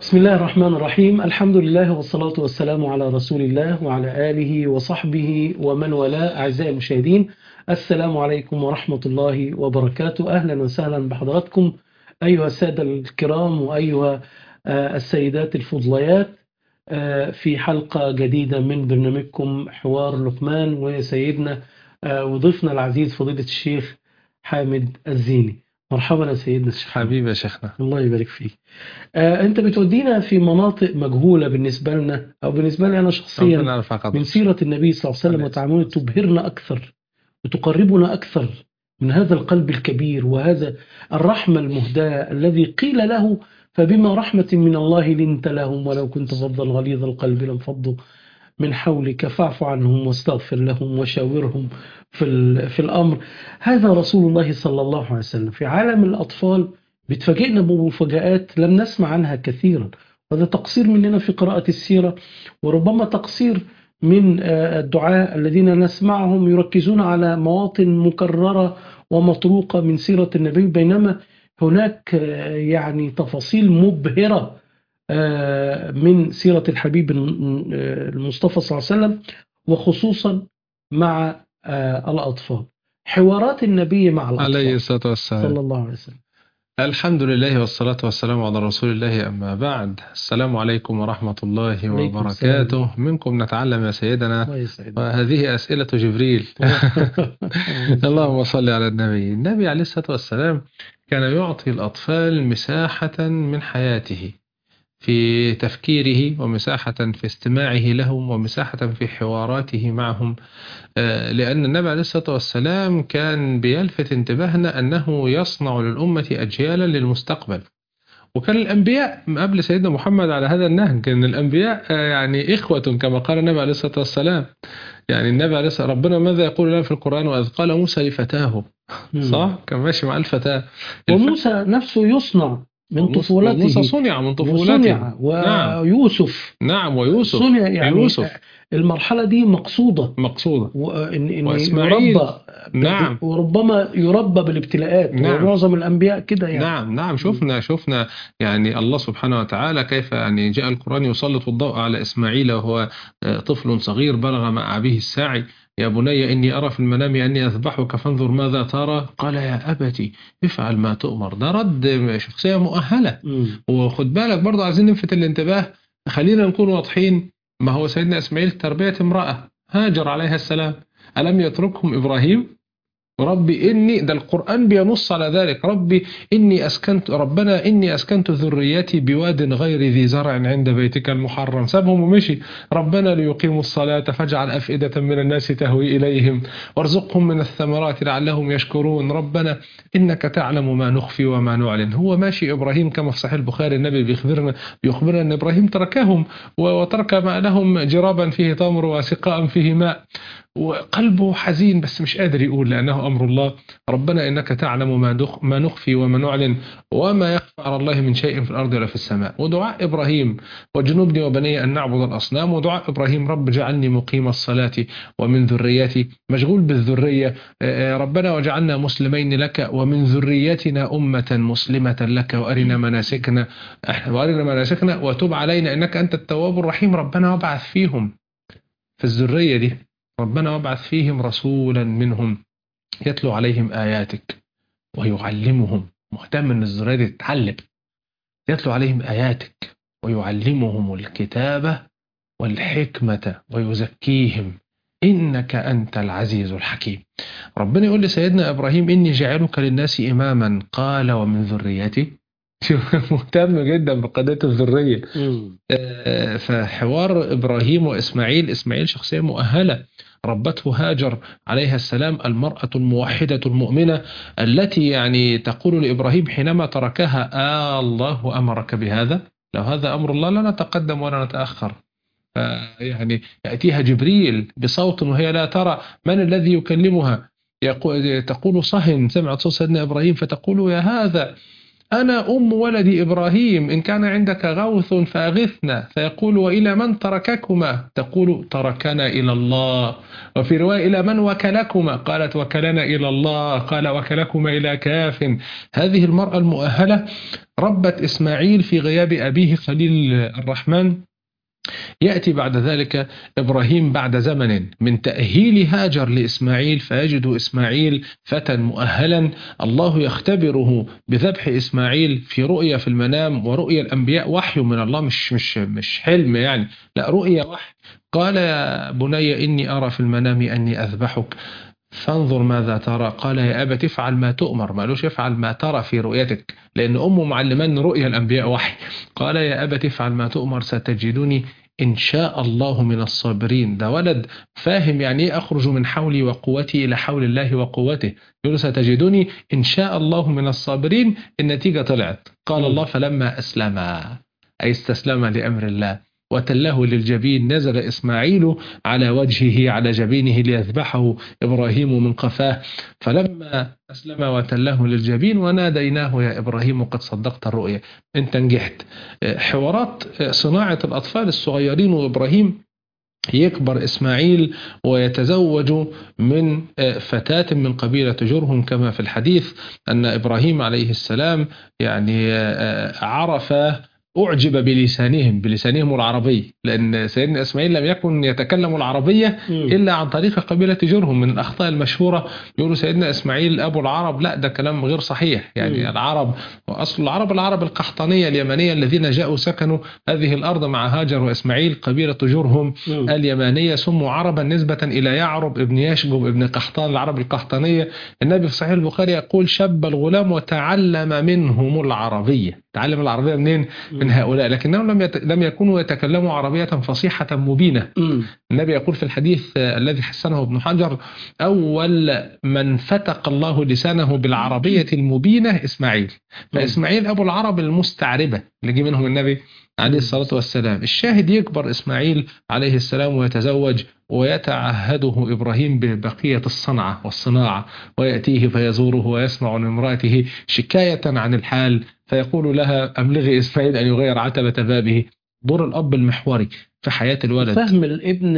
بسم الله الرحمن الرحيم الحمد لله والصلاة والسلام على رسول الله وعلى آله وصحبه ومن والاه أعزائي المشاهدين السلام عليكم ورحمة الله وبركاته أهلا وسهلا بحضراتكم أيها السادة الكرام وأيها آه، السيدات الفضليات آه، في حلقة جديدة من برنامجكم حوار لقمان وسيدنا آه، وضيفنا العزيز فضيلة الشيخ حامد الزيني مرحبا يا سيدنا الشيخ حامد. حبيبي يا شيخنا الله يبارك فيك آه، انت بتودينا في مناطق مجهولة بالنسبة لنا او بالنسبة لي انا شخصيا ربنا يرفع قدرك من سيرة النبي صلى الله عليه وسلم عليه وتعامله تبهرنا أكثر وتقربنا أكثر من هذا القلب الكبير وهذا الرحمة المهداة الذي قيل له فبما رحمة من الله لنت لهم ولو كنت فظا غليظ القلب لانفضوا من حولك فاعف عنهم واستغفر لهم وشاورهم في, ال- في الأمر هذا رسول الله صلى الله عليه وسلم في عالم الأطفال بتفاجئنا بمفاجآت لم نسمع عنها كثيرا وهذا تقصير مننا في قراءة السيرة وربما تقصير من آه، الدعاء الذين نسمعهم يركزون على مواطن مكررة ومطروقة من سيرة النبي بينما هناك آه، يعني تفاصيل مبهرة آه، من سيرة الحبيب الم- آه، المصطفى صلى الله عليه وسلم وخصوصا مع آه، الأطفال حوارات النبي مع عليه الأطفال الصلاة صلى والسلام الله عليه وسلم الحمد لله والصلاة والسلام على رسول الله أما بعد السلام عليكم ورحمة الله عليكم وبركاته منكم نتعلم يا سيدنا الله يسعدك وهذه أسئلة جبريل اللهم صل على النبي النبي عليه الصلاة والسلام كان يعطي الأطفال مساحة من حياته في تفكيره ومساحة في استماعه لهم ومساحة في حواراته معهم آه، لأن النبي عليه الصلاة والسلام كان بيلفت انتباهنا أنه يصنع للأمة أجيالا للمستقبل وكان الأنبياء من قبل سيدنا محمد على هذا النهج كان الأنبياء آه، يعني إخوة كما قال النبي عليه الصلاة والسلام يعني النبي عليه الصلاة ربنا ماذا يقول لنا في القرآن وإذ قال موسى لفتاه صح كان ماشي مع الفتاة وموسى نفسه يصنع من موسى طفولته صنع من طفولته وصنع نعم. ويوسف نعم ويوسف صنع يعني يوسف المرحلة دي مقصودة مقصودة وإن إن وإسماعيل. يربى نعم وربما يربى بالابتلاءات نعم. ومعظم الأنبياء كده يعني نعم نعم شفنا شفنا يعني الله سبحانه وتعالى كيف يعني جاء القرآن يسلط الضوء على إسماعيل وهو آه، طفل صغير بلغ مع أبيه الساعي يا بني إني أرى في المنام أني أذبحك فانظر ماذا ترى قال يا أبتي افعل ما تؤمر ده رد شخصية مؤهلة مم. وخد بالك برضه عايزين نلفت الانتباه خلينا نكون واضحين ما هو سيدنا إسماعيل تربية امرأة هاجر عليها السلام ألم يتركهم إبراهيم ربي إني ده القرآن بينص على ذلك ربي إني أسكنت ربنا إني أسكنت ذريتي بواد غير ذي زرع عند بيتك المحرم سابهم ومشي ربنا ليقيموا الصلاة فاجعل أفئدة من الناس تهوي إليهم وارزقهم من الثمرات لعلهم يشكرون ربنا إنك تعلم ما نخفي وما نعلن هو ماشي إبراهيم كما في صحيح البخاري النبي بيخبرنا بيخبرنا أن إبراهيم تركهم و- وترك ما لهم جرابا فيه تمر وسقاء فيه ماء وقلبه حزين بس مش قادر يقول لأنه أمر الله ربنا إنك تعلم ما دخ- ما نخفي وما نعلن وما يخفى على الله من شيء في الأرض ولا في السماء ودعاء إبراهيم وجنوبني وبني أن نعبد الأصنام ودعاء إبراهيم رب جعلني مقيم الصلاة ومن ذريتي مشغول بالذرية آه، آه، ربنا وجعلنا مسلمين لك ومن ذريتنا أمة مسلمة لك وأرنا مناسكنا وأرنا مناسكنا وتب علينا إنك أنت التواب الرحيم ربنا وابعث فيهم في الذرية دي ربنا وابعث فيهم رسولا منهم يتلو عليهم آياتك ويعلمهم مهتم ان الذرية دي تتعلم يتلو عليهم آياتك ويعلمهم الكتابة والحكمة ويزكيهم إنك أنت العزيز الحكيم ربنا يقول لسيدنا إبراهيم إني جعلك للناس إماما قال ومن ذريتي شوف، مهتم جدا بقضية الذرية مم. آه، فحوار إبراهيم وإسماعيل إسماعيل شخصية مؤهلة ربته هاجر عليها السلام المرأة الموحدة المؤمنة التي يعني تقول لإبراهيم حينما تركها آه الله أمرك بهذا لو هذا أمر الله لا نتقدم ولا نتأخر ف- يعني يأتيها جبريل بصوت وهي لا ترى من الذي يكلمها يقول تقول صهن سمعت صوت سيدنا إبراهيم فتقول يا هذا أنا أم ولد إبراهيم إن كان عندك غوث فأغثنا فيقول وإلى من ترككما تقول تركنا إلى الله وفي رواية إلى من وكلكما قالت وكلنا إلى الله قال وكلكما إلى كاف هذه المرأة المؤهلة ربت إسماعيل في غياب أبيه خليل الرحمن يأتي بعد ذلك إبراهيم بعد زمن من تأهيل هاجر لإسماعيل فيجد إسماعيل فتى مؤهلا الله يختبره بذبح إسماعيل في رؤيا في المنام ورؤيا الأنبياء وحي من الله مش مش مش حلم يعني لا رؤيا وحي قال يا بني إني أرى في المنام أني أذبحك فانظر ماذا ترى قال يا أبت افعل ما تؤمر ما قالوش افعل ما ترى في رؤيتك لأن أمه معلمان رؤيا الأنبياء وحي قال يا أبت افعل ما تؤمر ستجدني إن شاء الله من الصابرين ده ولد فاهم يعني إيه أخرج من حولي وقوتي إلى حول الله وقوته يقول ستجدني إن شاء الله من الصابرين النتيجة طلعت قال الله فلما أسلم أي استسلم لأمر الله وتله للجبين نزل إسماعيل على وجهه على جبينه ليذبحه إبراهيم من قفاه فلما أسلم وتله للجبين وناديناه يا إبراهيم قد صدقت الرؤيا أنت نجحت حوارات صناعة الأطفال الصغيرين وإبراهيم يكبر إسماعيل ويتزوج من فتاة من قبيلة جرهم كما في الحديث أن إبراهيم عليه السلام يعني عرف أعجب بلسانهم بلسانهم العربي لأن سيدنا إسماعيل لم يكن يتكلم العربية إلا عن طريق قبيلة جرهم من الأخطاء المشهورة يقولوا سيدنا إسماعيل أبو العرب لا ده كلام غير صحيح يعني مم. العرب وأصل العرب العرب القحطانية اليمنية الذين جاءوا سكنوا هذه الأرض مع هاجر وإسماعيل قبيلة جرهم مم. اليمانية سموا عربا نسبة إلى يعرب ابن يشجب ابن قحطان العرب القحطانية النبي في صحيح البخاري يقول شب الغلام وتعلم منهم العربية تعلم العربية منين؟ من هؤلاء لكنهم لم يت... لم يكونوا يتكلموا عربية فصيحة مبينة مم. النبي يقول في الحديث آه، الذي حسنه ابن حجر أول من فتق الله لسانه بالعربية المبينة إسماعيل فإسماعيل أبو العرب المستعربة اللي جه منهم النبي عليه الصلاة والسلام الشاهد يكبر إسماعيل عليه السلام ويتزوج ويتعهده إبراهيم ببقية الصنعة والصناعة ويأتيه فيزوره ويسمع من امرأته شكاية عن الحال فيقول لها أبلغي إسماعيل أن يغير عتبة بابه دور الأب المحوري في حياة الولد فهم الابن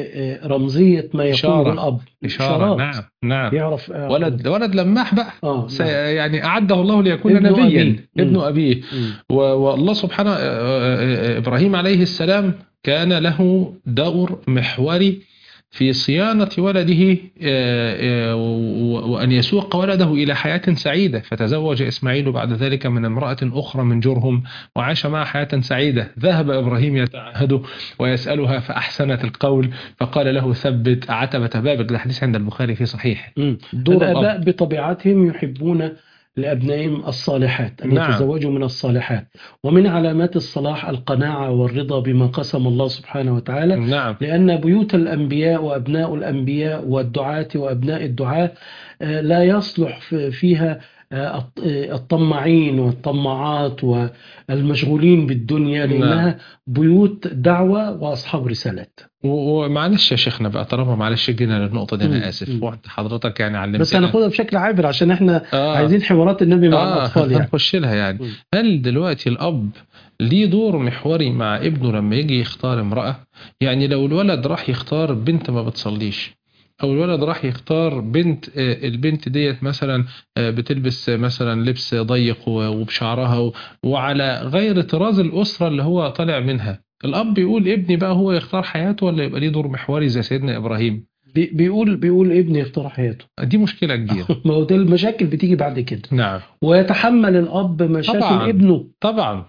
لرمزية ما يقوله إشارة. الأب إشارة نعم نعم يعرف آه، ولد ولد لماح بقى اه سي- نعم. يعني أعده الله ليكون ابن نبيا أبيه. ابن مم. أبيه مم. و- والله سبحانه آه، آه، آه، إبراهيم عليه السلام كان له دور محوري في صيانة ولده آه، آه، و- وأن يسوق ولده إلى حياة سعيدة فتزوج إسماعيل بعد ذلك من امرأة أخرى من جرهم وعاش معها حياة سعيدة ذهب إبراهيم يتعهده ويسألها فأحسنت القول فقال له ثبت عتبة بابك ده حديث عند البخاري في صحيح مم. دور الآباء الأب بطبيعتهم يحبون لأبنائهم الصالحات أن نعم. يتزوجوا من الصالحات ومن علامات الصلاح القناعة والرضا بما قسم الله سبحانه وتعالى نعم لأن بيوت الأنبياء وأبناء الأنبياء والدعاة وأبناء الدعاة آه، لا يصلح في- فيها آه، الط- آه، الطماعين والطماعات والمشغولين بالدنيا نعم. لأنها بيوت دعوة وأصحاب رسالات و- ومعلش يا شيخنا بقى طالما معلش جينا للنقطة دي مم. أنا آسف مم. وانت حضرتك يعني علمتنا بس هناخدها بشكل عابر عشان احنا آه. عايزين حوارات النبي مع آه الأطفال يعني هنخش لها يعني مم. هل دلوقتي الأب ليه دور محوري مع ابنه لما يجي يختار امرأة يعني لو الولد راح يختار بنت ما بتصليش أو الولد راح يختار بنت آه، البنت ديت مثلا آه، بتلبس مثلا لبس ضيق و- وبشعرها و- وعلى غير طراز الأسرة اللي هو طالع منها الأب يقول ابني بقى هو يختار حياته ولا يبقى ليه دور محوري زي سيدنا إبراهيم بي- بيقول بيقول ابني يختار حياته دي مشكلة كبيرة ما هو ده المشاكل بتيجي بعد كده نعم ويتحمل الأب مشاكل طبعاً. ابنه طبعا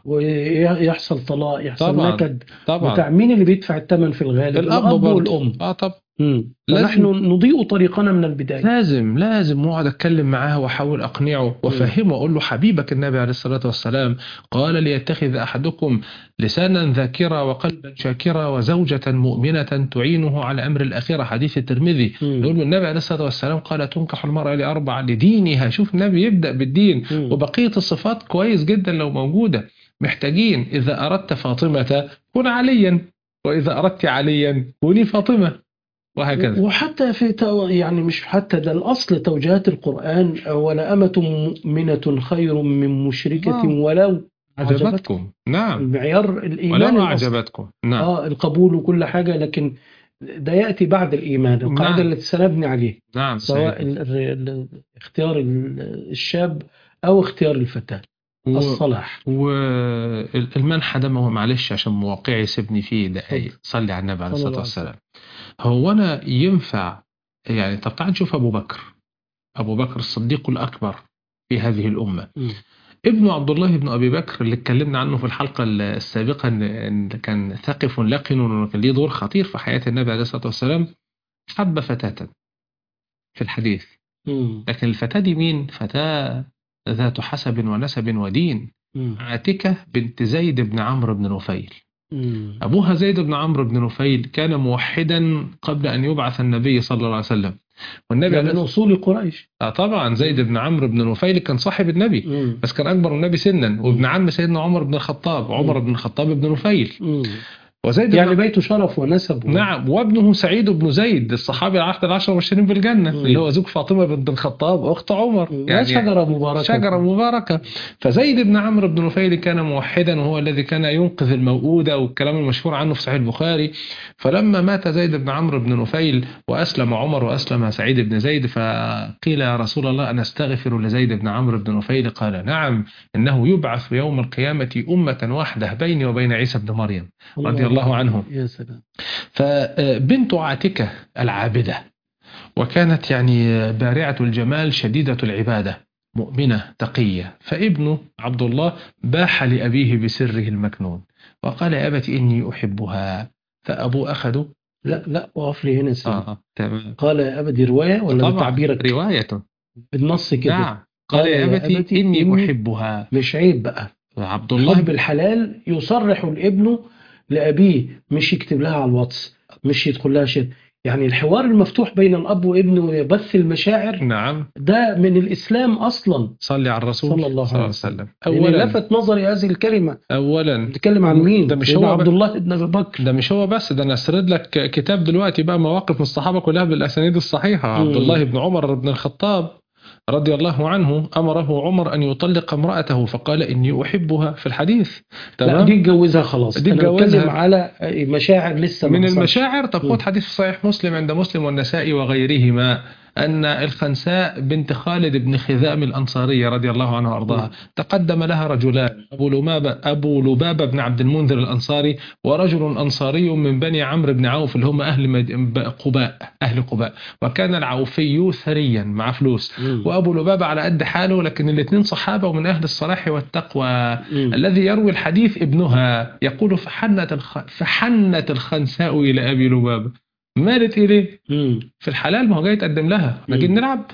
ويحصل طلاق يحصل طبعاً. نكد طبعا بتاع مين اللي بيدفع الثمن في الغالب الأب الأب برضه. والأم اه طب مم. لازم- فنحن نضيء طريقنا من البداية لازم لازم اقعد اتكلم معاه واحاول اقنعه وافهمه اقول له حبيبك النبي عليه الصلاه والسلام قال ليتخذ احدكم لسانا ذاكرا وقلبا شاكرا وزوجه مؤمنه تعينه على امر الاخره حديث الترمذي مم. يقول له النبي عليه الصلاه والسلام قال تنكح المراه لاربع لدينها شوف النبي يبدا بالدين مم. وبقيه الصفات كويس جدا لو موجوده محتاجين اذا اردت فاطمه كن عليا واذا اردت عليا كوني فاطمه وهكذا وحتى في تو- يعني مش حتى ده الأصل توجيهات القرآن ولا أمة مؤمنة خير من مشركة آه. ولو أعجبتكم نعم المعيار الإيمان ولو الأصل. أعجبتكم نعم اه القبول وكل حاجة لكن ده يأتي بعد الإيمان القاعدة نعم. التي سنبني عليه نعم سواء صحيح. ال- ال- ال- اختيار ال- الشاب أو اختيار الفتاة و- الصلاح والمنحى ده ما هو معلش عشان مواقعي سيبني فيه دقايق اتفضل. صلي على النبي عليه صلى الصلاة الله عليه والسلام هو أنا ينفع يعني طب تعال نشوف أبو بكر أبو بكر الصديق الأكبر في هذه الأمة مم. ابن عبد الله بن أبي بكر اللي اتكلمنا عنه في الحلقة السابقة إن- إن كان ثقف لقن وكان ليه دور خطير في حياة النبي عليه الصلاة والسلام حب فتاة في الحديث مم. لكن الفتاة دي مين؟ فتاة ذات حسب ونسب ودين مم. عاتكة بنت زيد بن عمرو بن نفيل مم. أبوها زيد بن عمرو بن نفيل كان موحدا قبل أن يبعث النبي صلى الله عليه وسلم والنبي ده من عليه أصول قريش آه طبعا زيد بن عمرو بن نفيل كان صاحب النبي مم. بس كان أكبر من النبي سنا وابن عم سيدنا عمر بن الخطاب عمر بن الخطاب بن نفيل مم. وزيد يعني بن بيته شرف ونسب و- نعم وابنه سعيد بن زيد الصحابي العهد العشر المبشرين بالجنة مم. اللي هو زوج فاطمة بنت الخطاب أخت عمر يعني شجرة مباركة شجرة مباركة فزيد بن عمرو بن نفيل كان موحدا وهو الذي كان ينقذ الموؤودة والكلام المشهور عنه في صحيح البخاري فلما مات زيد بن عمرو بن نفيل وأسلم عمر وأسلم سعيد بن زيد فقيل يا رسول الله أنا استغفر لزيد بن عمرو بن نفيل قال نعم إنه يبعث يوم القيامة أمة واحدة بيني وبين عيسى بن مريم رضي الله عنه يا سلام فبنت عاتكة العابدة وكانت يعني بارعة الجمال شديدة العبادة مؤمنة تقية فابنه عبد الله باح لأبيه بسره المكنون وقال يا أبت إني أحبها فأبوه أخده لا لا وقف لي هنا سيدي. آه تمام قال يا أبدي رواية ولا طبعا بتعبيرك رواية بالنص كده نعم قال يا أبت إني أحبها مش عيب بقى عبد الله الحب الحلال يصرح الابن لأبيه مش يكتب لها على الواتس مش يدخل لها شيء يعني الحوار المفتوح بين الأب وابنه وبث المشاعر نعم ده من الإسلام أصلا صلى على الرسول صلى الله عليه وسلم لأن أولا لفت نظري هذه الكلمة أولا بتتكلم عن مين؟ ده مش سيدنا هو عبد بقى. الله بن أبي بكر ده مش هو بس ده انا اسرد لك كتاب دلوقتي بقى مواقف من الصحابه كلها بالاسانيد الصحيحه عبد مم. الله بن عمر بن الخطاب رضي الله عنه امره عمر ان يطلق امراته فقال اني احبها في الحديث لا تمام دي اتجوزها خلاص دي أنا اتجوزها. بتكلم على مشاعر لسه ما من حصلش. المشاعر طب مم. خد حديث في صحيح مسلم عند مسلم والنسائي وغيرهما أن الخنساء بنت خالد بن خذام الأنصارية رضي الله عنها وأرضاها تقدم لها رجلان أبو لبابة, أبو لبابة بن عبد المنذر الأنصاري ورجل أنصاري من بني عمرو بن عوف اللي هم أهل مد- قباء أهل قباء وكان العوفي ثريا مع فلوس مم. وأبو لبابة على قد حاله لكن الاثنين صحابة ومن أهل الصلاح والتقوى مم. الذي يروي الحديث ابنها يقول فحنت الخ... فحنت الخنساء الى ابي لبابه مالت اليه مم. في الحلال ما هو جاي يتقدم لها احنا جايين مم. نلعب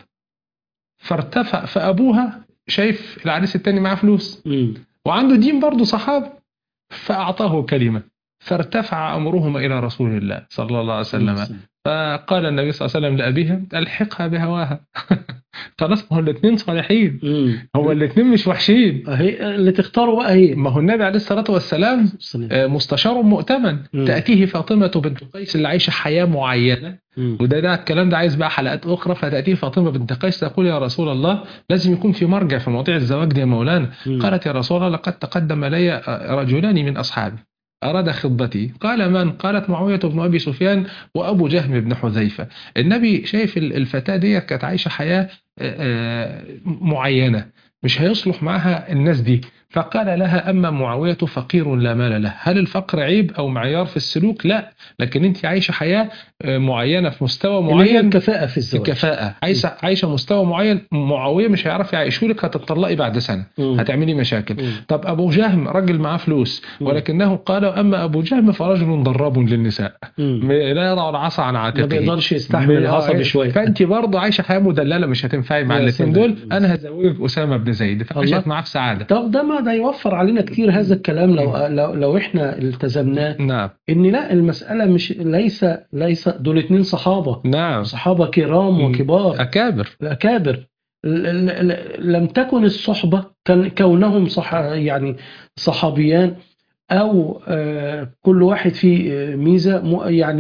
فارتفع فابوها شايف العريس التاني معاه فلوس مم. وعنده دين برضه صحاب فاعطاه كلمه فارتفع امرهما الى رسول الله صلى الله عليه وسلم فقال النبي صلى الله عليه وسلم لابيها الحقها بهواها خلاص ما هو الاثنين صالحين مم. هو الاثنين مش وحشين هي اللي تختاره بقى هي ما هو النبي عليه الصلاه والسلام آه، مستشار مؤتمن مم. تأتيه فاطمة بنت قيس اللي عايشة حياة معينة مم. وده ده الكلام ده عايز بقى حلقات أخرى فتأتيه فاطمة بنت قيس تقول يا رسول الله لازم يكون في مرجع في مواضيع الزواج دي يا مولانا مم. قالت يا رسول الله لقد تقدم لي رجلان من أصحابي أراد خطبتي قال من؟ قالت معاوية بن أبي سفيان وأبو جهم بن حذيفة النبي شايف ال- الفتاة دي كانت عايشة حياة آه، آه، معينة مش هيصلح معها الناس دي فقال لها أما معاوية فقير لا مال له هل الفقر عيب أو معيار في السلوك لا لكن أنت عايشة حياة آه، معينة في مستوى اللي هي معين الكفاءة في الزواج الكفاءة عايشة عايشة مستوى معين معاوية مش هيعرف يعيشولك هتطلقي بعد سنة مم. هتعملي مشاكل مم. طب أبو جهم راجل معاه فلوس مم. ولكنه قال أما أبو جهم فرجل ضراب للنساء مم. لا يضع العصا عن ما عاتقه بيقدرش يستحمل العصبي شوية فانت برضه عايشه حياه مدلله مش هتنفعي مع يا الاثنين سلام. دول انا هزوجك اسامه بن زيد فعاشت الله. معاه في سعاده طب ده ما ده يوفر علينا كتير هذا الكلام لو لو, لو احنا التزمناه نعم ان لا المسألة مش ليس ليس دول اتنين صحابة نعم صحابة كرام مم. وكبار اكابر الأكابر ل- ل- ل- لم تكن الصحبة كان كونهم صح يعني صحابيان أو آه، كل واحد فيه آه، ميزة م- يعني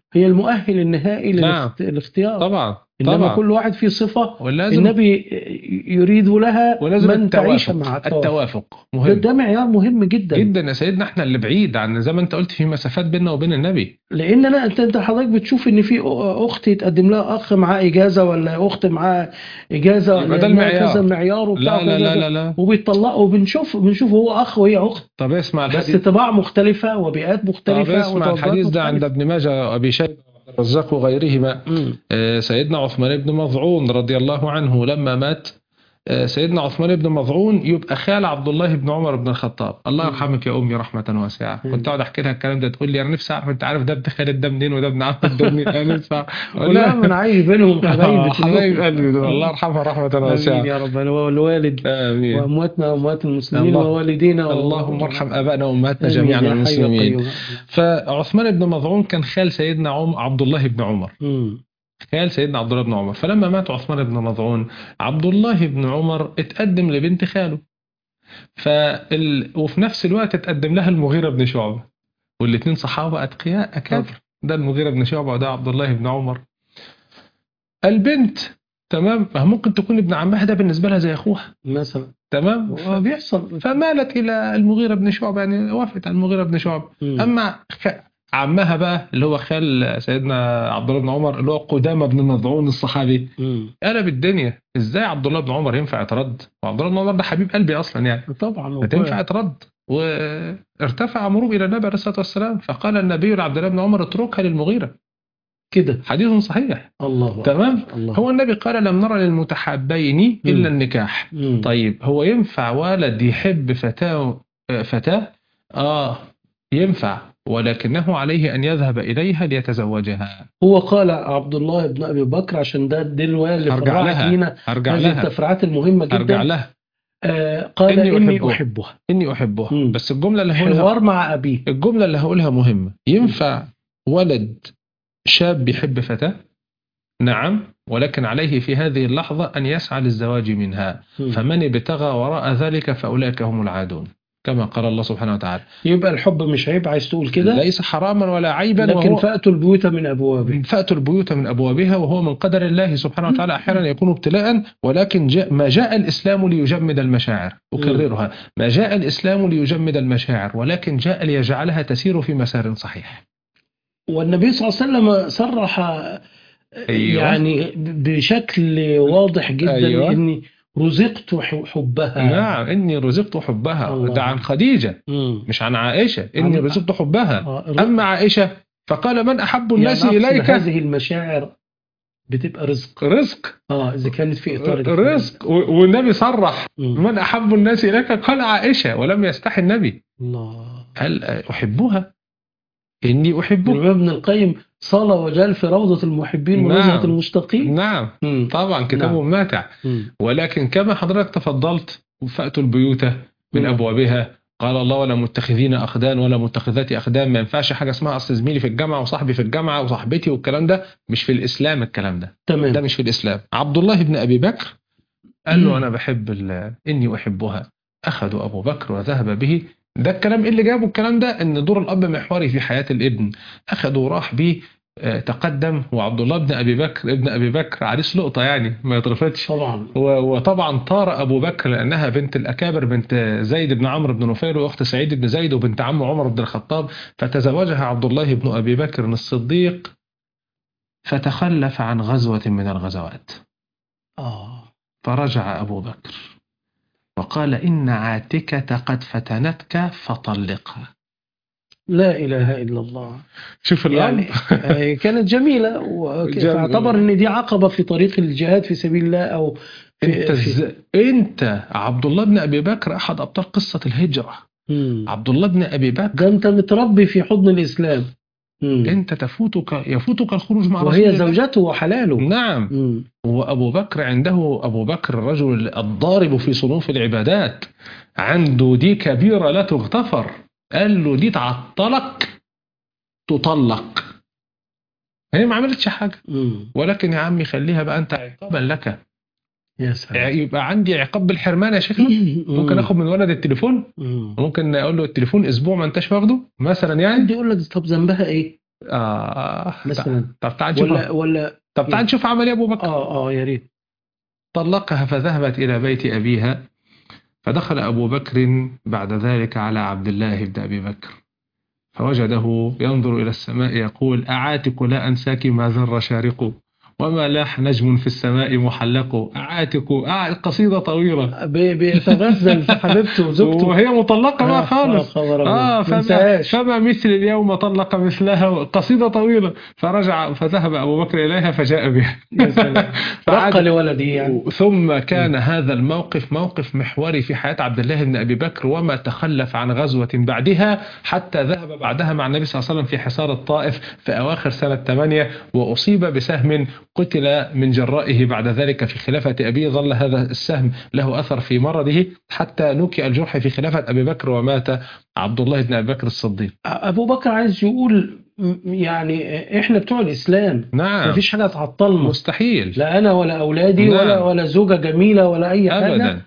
هي المؤهل النهائي نعم. للاخت- للاختيار طبعا انما طبعا كل واحد فيه صفه ولازم النبي يريد لها ولازم من تعيش التوافق مع التوافق التوافق ده, مهم ده معيار مهم جدا جدا يا سيدنا احنا اللي بعيد عن زي ما انت قلت في مسافات بيننا وبين النبي لان انا انت انت حضرتك بتشوف ان في اخت يتقدم لها اخ معاه اجازه ولا اخت معاه اجازه يبقى ولا ده إنها المعيار. كذا معيار وبتاع لا لا وكذا لا كذا. لا لا وبيطلقوا وبنشوف بنشوف هو اخ وهي اخت طب اسمع بس الحديث طباع مختلفه وبيئات طب مختلفه اسمع وتوجهات الحديث ده عند مختلفة. ابن ماجه وابي شيبه وعبد الرزاق وغيرهما مم. آه، سيدنا عثمان بن مظعون رضي الله عنه لما مات آه، سيدنا عثمان بن مظعون يبقى خال عبد الله بن عمر بن الخطاب الله مم. يرحمك يا امي رحمه واسعه مم. كنت اقعد احكي لها الكلام ده تقول لي انا نفسي اعرف انت عارف ده ابن خالد ده منين وده ابن عمك ده منين انا نفسي أعرف. أقول كلها لها من عايش بينهم آه، حبايب حبايب قلبي دول الله يرحمها رحمه امين واسعه يا رب والوالد امين وامواتنا واموات المسلمين الله- ووالدينا و- اللهم ارحم ابائنا وامهاتنا آمين جميعا يا حي المسلمين وقيوم. فعثمان بن مظعون كان خال سيدنا عم عبد الله بن عمر مم. خال سيدنا عبد الله بن عمر فلما مات عثمان بن مظعون عبد الله بن عمر اتقدم لبنت خاله فال... وفي نفس الوقت اتقدم لها المغيرة بن شعبة والاثنين صحابة أتقياء أكابر ده المغيرة بن شعبة وده عبد الله بن عمر البنت تمام ما ممكن تكون ابن عمها ده بالنسبة لها زي أخوها مثلا تمام وبيحصل فمالت إلى المغيرة بن شعبة يعني وافقت على المغيرة بن شعبة مم. اما خ... عمها بقى اللي هو خال سيدنا عبد الله بن عمر اللي هو قدامه بن مظعون الصحابي مم. قلب الدنيا ازاي عبد الله بن عمر ينفع يترد وعبد الله بن عمر ده حبيب قلبي اصلا يعني طبعا فتنفع يترد وارتفع امره الى النبي عليه الصلاه والسلام فقال النبي لعبد الله بن عمر اتركها للمغيره كده حديث صحيح الله أكبر. تمام الله هو النبي قال لم نرى للمتحابين الا مم. النكاح مم. طيب هو ينفع ولد يحب فتاة فتاة آه ينفع ولكنه عليه أن يذهب إليها ليتزوجها هو قال عبد الله بن ابي بكر عشان ده دي الروايه اللي هرجع فرعت لها. لينا أرجع هذه لها التفريعات المهمه أرجع جدا لها آه قال إني اني أحبها. احبها إني أحبها مم. بس الجملة اللي هقولها حوار مع ابيه الجملة اللي هقولها مهمة ينفع ولد شاب يحب فتاة نعم ولكن عليه في هذه اللحظة أن يسعى للزواج منها مم. فمن ابتغى وراء ذلك فأولئك هم العادون كما قال الله سبحانه وتعالى يبقى الحب مش عيب عايز تقول كده ليس حراما ولا عيبا لكن وهو فاتوا البيوت من ابوابه فأتوا البيوت من أبوابها وهو من قدر الله سبحانه وتعالى أحيانا يكون ابتلاء ولكن جاء ما جاء الإسلام ليجمد المشاعر أكررها ما جاء الإسلام ليجمد المشاعر ولكن جاء ليجعلها تسير في مسار صحيح والنبي صلى الله عليه وسلم صرح أيوة. يعني بشكل واضح جدا أيوة. اني رزقت ح- حبها نعم إني رزقت حبها الله. ده عن خديجة مم. مش عن عائشة إني عن- رزقت حبها آه، أما عائشة فقال من أحب الناس يعني أقصد إليك هذه المشاعر بتبقى رزق رزق اه اذا كانت في اطار الإسلام. رزق و- والنبي صرح مم. من أحب الناس إليك قال عائشة ولم يستحي النبي الله هل أحبها إني أحبها الإمام ابن القيم صلى وجال في روضة المحبين نعم. ونزهة المشتاقين نعم مم. طبعا كتابه ماتع مم. ولكن كما حضرتك تفضلت فأتوا البيوت من مم. أبوابها قال الله ولا متخذين أخدان ولا متخذات أخدان ما ينفعش حاجة اسمها أصل زميلي في الجامعة وصاحبي في الجامعة وصاحبتي والكلام ده مش في الإسلام الكلام ده ده تمام مش في الإسلام عبد الله بن أبي بكر قال له مم. أنا بحب ال- إني أحبها أخذوا أبو بكر وذهب به ده الكلام إيه اللي جابه الكلام ده إن دور الأب محوري في حياة الابن أخذوا وراح بيه آه، تقدم وعبد الله بن أبي بكر ابن أبي بكر عريس لقطة يعني ما يترفضش طبعا و- وطبعا طار ابو بكر لانها بنت الاكابر بنت زيد بن عمرو بن نفيل واخت سعيد بن زيد وبنت عم عمر بن الخطاب فتزوجها عبد الله بن ابي بكر الصديق فتخلف عن غزوه من الغزوات اه فرجع ابو بكر وقال ان عاتكه قد فتنتك فطلقها لا اله الا الله شوف يعني آه، كانت جميلة وك- جميلة. فاعتبر ان دي عقبة في طريق الجهاد في سبيل الله او في, انت في إز... انت عبد الله بن ابي بكر احد ابطال قصه الهجره مم. عبد الله بن ابي بكر ده انت متربي في حضن الاسلام مم. انت تفوتك يفوتك الخروج مع رسول وهي الله زوجته وحلاله نعم مم. وأبو بكر عنده أبو بكر الرجل الضارب في صنوف العبادات عنده دي كبيرة لا تغتفر قال له دي تعطلك تطلق هي ما عملتش حاجة مم. ولكن يا عمي خليها بقى أنت عقابا لك يا سلام يبقى عندي عقاب بالحرمان يا شيخنا ممكن اخد من ولد التليفون مم. ممكن اقول له التليفون اسبوع ما انتش واخده مثلا يعني حد يقول لك طب ذنبها ايه؟ آه مثلا طب تعال نشوف ولا ولا طب تعال نشوف عمل إيه أبو بكر اه اه يا ريت طلقها فذهبت إلى بيت أبيها فدخل أبو بكر بعد ذلك على عبد الله بن أبي بكر فوجده ينظر إلى السماء يقول أعاتق لا أنساك ما ذر شارق وما لاح نجم في السماء محلق أعاتق آه قصيدة طويلة ب- بيتغزل في حبيبته وزوجته وهي مطلقة بقى خالص خبر آه آه فما, فما فما مثل اليوم طلق مثلها قصيدة طويلة فرجع فذهب أبو بكر إليها فجاء بها يا سلام. فعاد- رق لولده يعني ثم كان هذا الموقف موقف محوري في حياة عبد الله بن أبي بكر وما تخلف عن غزوة بعدها حتى ذهب بعدها مع النبي صلى الله عليه وسلم في حصار الطائف في أواخر سنة 8 وأصيب بسهم قتل من جرائه بعد ذلك في خلافة أبيه ظل هذا السهم له أثر في مرضه حتى نكئ الجرح في خلافة أبي بكر ومات عبد الله بن أبي بكر الصديق ابو بكر عايز يقول م- يعني احنا بتوع الاسلام نعم مفيش حاجه تعطلنا مستحيل لا انا ولا اولادي نعم. ولا ولا زوجه جميله ولا اي حاجه أبدا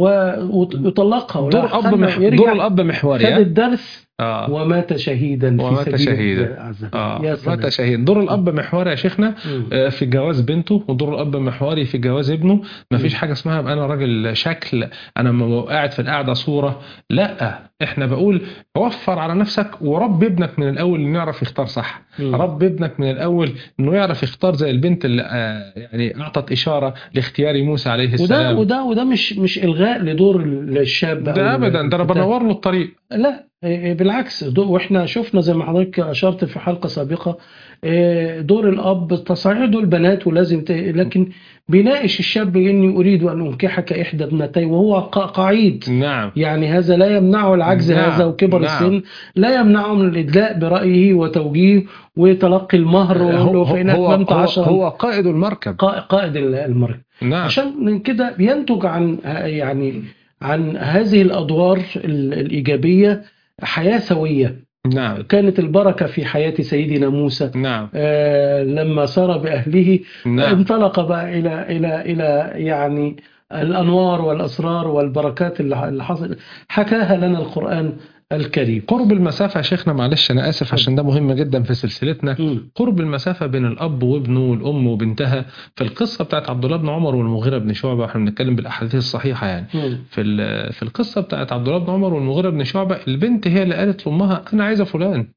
و- وت- ويطلقها ولا دور الأب خلى مح... يرجع دور الأب خد محوري ها؟ الدرس آه. ومات شهيدا في ومات سبيل شهيدا. الله عز وجل. آه. يا سلام مات شهيد دور الأب محوري يا شيخنا مم. آه، في جواز بنته ودور الاب محوري في جواز ابنه ما فيش مم. حاجه اسمها أبقى انا راجل شكل انا م- قاعد في القعده صوره لا احنا بقول وفر على نفسك ورب ابنك من الاول انه يعرف يختار صح مم. رب ابنك من الاول انه يعرف يختار زي البنت اللي آه، يعني اعطت اشاره لاختيار موسى عليه وده السلام وده وده مش مش الغاء لدور الشاب أو ده ابدا ده انا الفتاة. بنور له الطريق لا إيه، بالعكس دو- واحنا شفنا زي ما حضرتك اشرت في حلقه سابقه إيه، دور الاب تصحيح دول بنات ولازم ت... لكن بيناقش الشاب اني اريد ان انكحك احدى ابنتي وهو ق- قعيد نعم يعني هذا لا يمنعه العجز نعم، هذا وكبر نعم. السن لا يمنعه من الادلاء برايه وتوجيه وتلقي المهر ويقول له هو, فان هو, اتممت هو, عشرا هو قائد المركب قا- قائد المركب نعم عشان من كده بينتج عن يعني عن هذه الادوار ال- الايجابيه حياه سويه نعم كانت البركه في حياه سيدنا موسى نعم آه، لما سار باهله نعم انطلق بقى الى الى الى يعني الانوار والاسرار والبركات اللي اللي حصل حكاها لنا القران الكريم قرب المسافة يا شيخنا معلش أنا آسف عشان ده مهم جدا في سلسلتنا مم. قرب المسافة بين الأب وابنه والأم وبنتها في القصة بتاعت عبد الله بن عمر والمغيرة بن شعبة واحنا بنتكلم بالأحاديث الصحيحة يعني مم. في ال- في القصة بتاعت عبد الله بن عمر والمغيرة بن شعبة البنت هي اللي قالت لأمها أنا عايزة فلان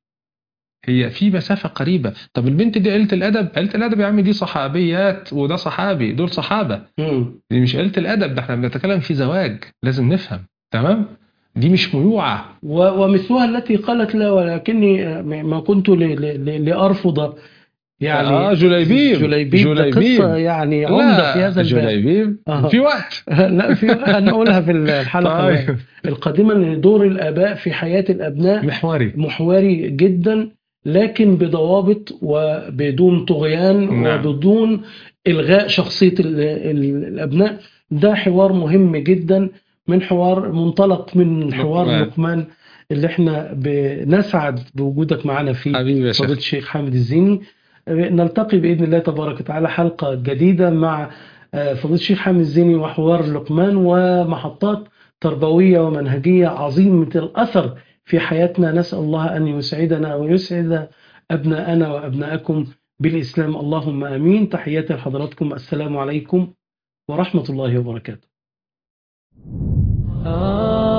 هي في مسافة قريبة طب البنت دي قلة الأدب قلة الأدب يا عم دي صحابيات وده صحابي دول صحابة مم. دي مش قلة الأدب ده احنا بنتكلم في زواج لازم نفهم تمام دي مش ميوعة و- ومثلها التي قالت لا ولكني ما كنت ل- ل- ل- لأرفض يعني آه جليبيب جليبيب ده قصة يعني عمدة في هذا الباب جليبيب آه. في وقت لا في هنقولها في الحلقة طيب القادمة ان دور الآباء في حياة الأبناء محوري محوري جدا لكن بضوابط وبدون طغيان نعم. وبدون إلغاء شخصية ال- ال- الأبناء ده حوار مهم جدا من حوار منطلق من حوار لقمان. لقمان اللي احنا بنسعد بوجودك معنا فيه حبيبي يا فضيلة شيخ الشيخ حامد الزيني نلتقي بإذن الله تبارك وتعالى حلقة جديدة مع آه، فضيلة الشيخ حامد الزيني وحوار لقمان ومحطات تربوية ومنهجية عظيمة الأثر في حياتنا نسأل الله أن يسعدنا ويسعد أبناءنا وأبناءكم بالإسلام اللهم آمين تحياتي لحضراتكم السلام عليكم ورحمة الله وبركاته آه